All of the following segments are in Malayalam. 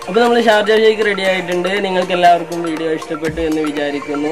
അപ്പോൾ നമ്മൾ ഷാർജ ഷേക്ക് റെഡി ആയിട്ടുണ്ട് നിങ്ങൾക്ക് എല്ലാവർക്കും വീഡിയോ ഇഷ്ടപ്പെട്ടു എന്ന് വിചാരിക്കുന്നു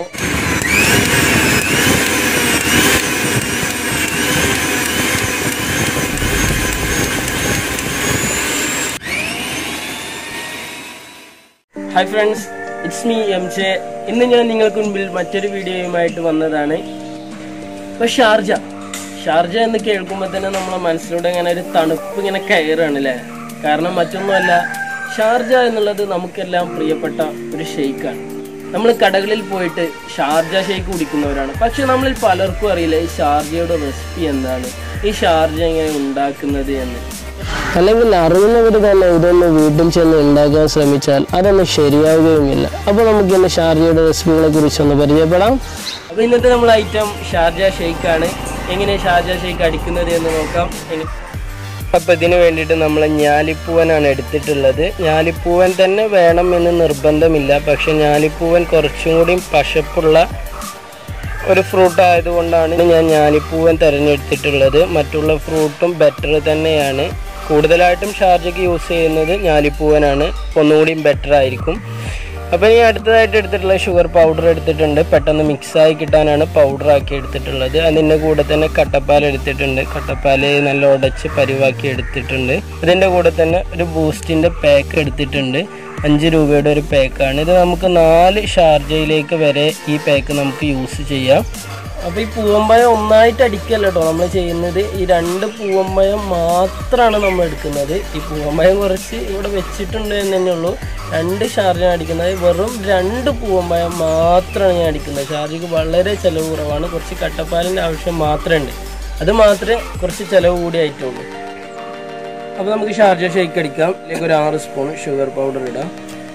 hi friends it's me M J ഇന്ന് ഞാൻ നിങ്ങൾക്ക് മുൻപിൽ മറ്റൊരു വീഡിയോയുമായിട്ട് വന്നതാണ് ഇപ്പൊ ഷാർജ ഷാർജ എന്ന് കേൾക്കുമ്പോൾ തന്നെ നമ്മളെ മനസ്സിലൂടെ ഇങ്ങനെ ഒരു തണുപ്പ് ഇങ്ങനെ കയറാണ് അല്ലേ കാരണം മറ്റൊന്നുമല്ല ഷാർജ എന്നുള്ളത് നമുക്കെല്ലാം പ്രിയപ്പെട്ട ഒരു ഷെയ്ക്കാണ് നമ്മൾ കടകളിൽ പോയിട്ട് ഷാർജ ഷെയ്ക്ക് കുടിക്കുന്നവരാണ് പക്ഷെ നമ്മളിൽ പലർക്കും അറിയില്ല ഈ ഷാർജയുടെ റെസിപ്പി എന്താണ് ഈ ഷാർജ എങ്ങനെ ഉണ്ടാക്കുന്നത് എന്ന് അല്ലെങ്കിൽ അറിയുന്നവർ തന്നെ ഇതൊന്ന് വീട്ടിൽ ചെന്ന് ഉണ്ടാക്കാൻ ശ്രമിച്ചാൽ അതൊന്നും ശരിയാവുകയുമില്ല അപ്പോൾ നമുക്ക് ഇന്ന് ഷാർജയുടെ റെസിപ്പികളെ കുറിച്ചൊന്ന് പരിചയപ്പെടാം അപ്പോൾ ഇന്നത്തെ നമ്മൾ ഐറ്റം ഷാർജ ഷെയ്ക്ക് ആണ് എങ്ങനെ ഷാർജ ഷെയ്ക്ക് അടിക്കുന്നത് എന്ന് നോക്കാം എനി- അപ്പോൾ ഇതിന് വേണ്ടിയിട്ട് നമ്മൾ ഞാലിപ്പൂവനാണ് എടുത്തിട്ടുള്ളത് ഞാലിപ്പൂവൻ തന്നെ വേണം എന്ന് നിർബന്ധമില്ല പക്ഷെ ഞാലിപ്പൂവൻ കുറച്ചും കൂടി പശപ്പുള്ള ഒരു ഫ്രൂട്ട് ആയതുകൊണ്ടാണ് ഞാൻ ഞാലിപ്പൂവൻ തിരഞ്ഞെടുത്തിട്ടുള്ളത് മറ്റുള്ള ഫ്രൂട്ടും ബെറ്റർ തന്നെയാണ് കൂടുതലായിട്ടും ഷാർജയ്ക്ക് യൂസ് ചെയ്യുന്നത് ഞാലിപ്പൂവനാണ് ഒന്നുകൂടിയും ബെറ്റർ ആയിരിക്കും അപ്പോൾ ഇനി അടുത്തതായിട്ട് എടുത്തിട്ടുള്ള ഷുഗർ പൗഡർ എടുത്തിട്ടുണ്ട് പെട്ടെന്ന് മിക്സായി കിട്ടാനാണ് പൗഡർ ആക്കി എടുത്തിട്ടുള്ളത് അതിൻ്റെ കൂടെ തന്നെ കട്ടപ്പാൽ എടുത്തിട്ടുണ്ട് കട്ടപ്പാൽ നല്ല ഉടച്ച് പരിവാക്കി എടുത്തിട്ടുണ്ട് ഇതിൻ്റെ കൂടെ തന്നെ ഒരു ബൂസ്റ്റിൻ്റെ പാക്ക് എടുത്തിട്ടുണ്ട് അഞ്ച് രൂപയുടെ ഒരു പാക്കാണ് ഇത് നമുക്ക് നാല് ഷാർജയിലേക്ക് വരെ ഈ പാക്ക് നമുക്ക് യൂസ് ചെയ്യാം അപ്പോൾ ഈ പൂവമ്പഴം ഒന്നായിട്ട് അടിക്കല്ല കേട്ടോ നമ്മൾ ചെയ്യുന്നത് ഈ രണ്ട് പൂവമ്പഴം മാത്രമാണ് നമ്മൾ എടുക്കുന്നത് ഈ പൂവമ്പഴം കുറച്ച് ഇവിടെ വെച്ചിട്ടുണ്ട് എന്ന് തന്നെ ഉള്ളൂ രണ്ട് ഷാർജ അടിക്കുന്നത് വെറും രണ്ട് പൂവമ്പഴം മാത്രമാണ് ഞാൻ അടിക്കുന്നത് ഷാർജയ്ക്ക് വളരെ ചിലവ് കുറവാണ് കുറച്ച് കട്ടപ്പാലിൻ്റെ ആവശ്യം മാത്രമേ ഉണ്ട് അത് മാത്രമേ കുറച്ച് ചിലവ് കൂടി ആയിട്ടുള്ളൂ അപ്പോൾ നമുക്ക് ഷാർജ ഷേക്ക് അടിക്കാം ഇതിലേക്ക് ഒരു ആറ് സ്പൂൺ ഷുഗർ പൗഡർ ഇടാം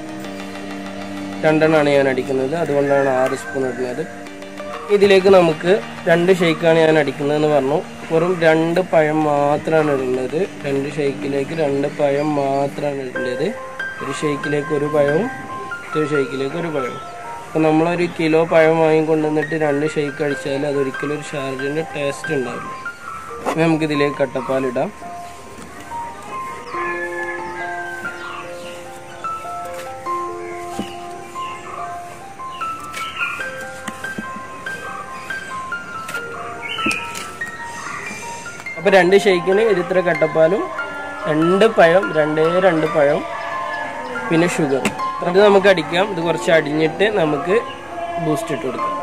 രണ്ടെണ്ണമാണ് ഞാൻ അടിക്കുന്നത് അതുകൊണ്ടാണ് ആറ് സ്പൂൺ ഇടുന്നത് ഇതിലേക്ക് നമുക്ക് രണ്ട് ഷേക്കാണ് ഞാൻ അടിക്കുന്നതെന്ന് പറഞ്ഞു വെറും രണ്ട് പഴം മാത്രമാണ് ഇടേണ്ടത് രണ്ട് ഷേക്കിലേക്ക് രണ്ട് പഴം മാത്രമാണ് ഇടേണ്ടത് ഒരു ഷേക്കിലേക്ക് ഒരു പഴവും മറ്റൊരു ഷേക്കിലേക്ക് ഒരു പഴവും അപ്പോൾ നമ്മളൊരു കിലോ പഴം വാങ്ങിക്കൊണ്ടുവന്നിട്ട് രണ്ട് ഷേക്ക് അടിച്ചാൽ അതൊരിക്കലും ഒരു ഷാർജിൻ്റെ ടേസ്റ്റ് ഉണ്ടാവില്ല അപ്പോൾ നമുക്കിതിലേക്ക് കട്ടപ്പാലിടാം അപ്പോൾ രണ്ട് ഷേക്കിന് ഇത് ഇത്ര കട്ടപ്പാലും രണ്ട് പഴം രണ്ടേ രണ്ട് പഴം പിന്നെ ഷുഗർ അത് നമുക്ക് അടിക്കാം ഇത് കുറച്ച് അടിഞ്ഞിട്ട് നമുക്ക് ബൂസ്റ്റ് ഇട്ട് കൊടുക്കാം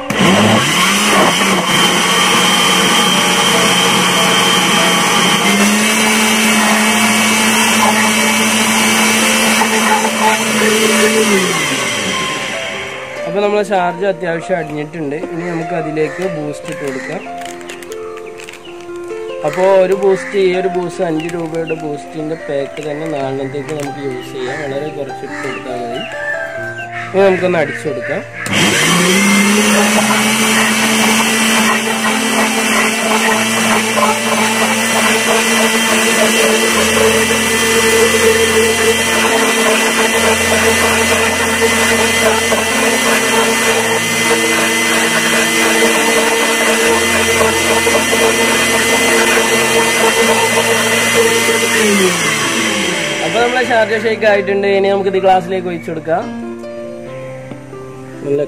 അപ്പോൾ നമ്മൾ ചാർജ് അത്യാവശ്യം അടിഞ്ഞിട്ടുണ്ട് ഇനി നമുക്ക് അതിലേക്ക് ബൂസ്റ്റ് ഇട്ട് കൊടുക്കാം അപ്പോൾ ഒരു ബൂസ്റ്റ് ഈ ഒരു ബൂസ്റ്റ് അഞ്ച് രൂപയുടെ ബൂസ്റ്റിൻ്റെ പാക്ക് തന്നെ നാളത്തേക്ക് നമുക്ക് യൂസ് ചെയ്യാം വളരെ കുറച്ചിട്ട് കൊടുത്താൽ മതി ഇനി നമുക്കൊന്ന് അടിച്ചു കൊടുക്കാം അപ്പോൾ നമ്മളെ ഷാർജ ഷേക്ക് ആയിട്ടുണ്ട് ഇനി നമുക്ക് ഇത് ഗ്ലാസ്സിലേക്ക് ഒഴിച്ചു കൊടുക്കാം നല്ല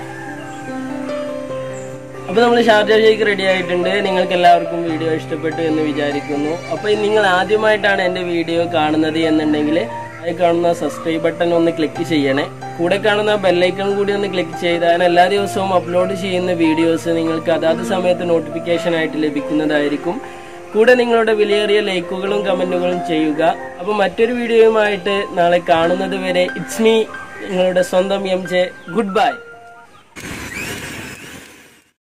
അപ്പോൾ നമ്മൾ ഷാർജ ഷേക്ക് റെഡി ആയിട്ടുണ്ട് നിങ്ങൾക്ക് എല്ലാവർക്കും വീഡിയോ ഇഷ്ടപ്പെട്ടു എന്ന് വിചാരിക്കുന്നു അപ്പോൾ നിങ്ങൾ ആദ്യമായിട്ടാണ് എൻ്റെ വീഡിയോ കാണുന്നത് എന്നുണ്ടെങ്കിൽ അതിൽ കാണുന്ന സബ്സ്ക്രൈബ് ബട്ടൺ ഒന്ന് ക്ലിക്ക് ചെയ്യണേ കൂടെ കാണുന്ന ബെല്ലൈക്കൺ കൂടി ഒന്ന് ക്ലിക്ക് ചെയ്താൽ എല്ലാ ദിവസവും അപ്ലോഡ് ചെയ്യുന്ന വീഡിയോസ് നിങ്ങൾക്ക് അതാത് സമയത്ത് നോട്ടിഫിക്കേഷൻ ആയിട്ട് ലഭിക്കുന്നതായിരിക്കും കൂടെ നിങ്ങളുടെ വിലയേറിയ ലൈക്കുകളും കമന്റുകളും ചെയ്യുക അപ്പോൾ മറ്റൊരു വീഡിയോയുമായിട്ട് നാളെ കാണുന്നത് വരെ ഇറ്റ്സ് മീ നിങ്ങളുടെ സ്വന്തം എം ജെ ഗുഡ് ബൈ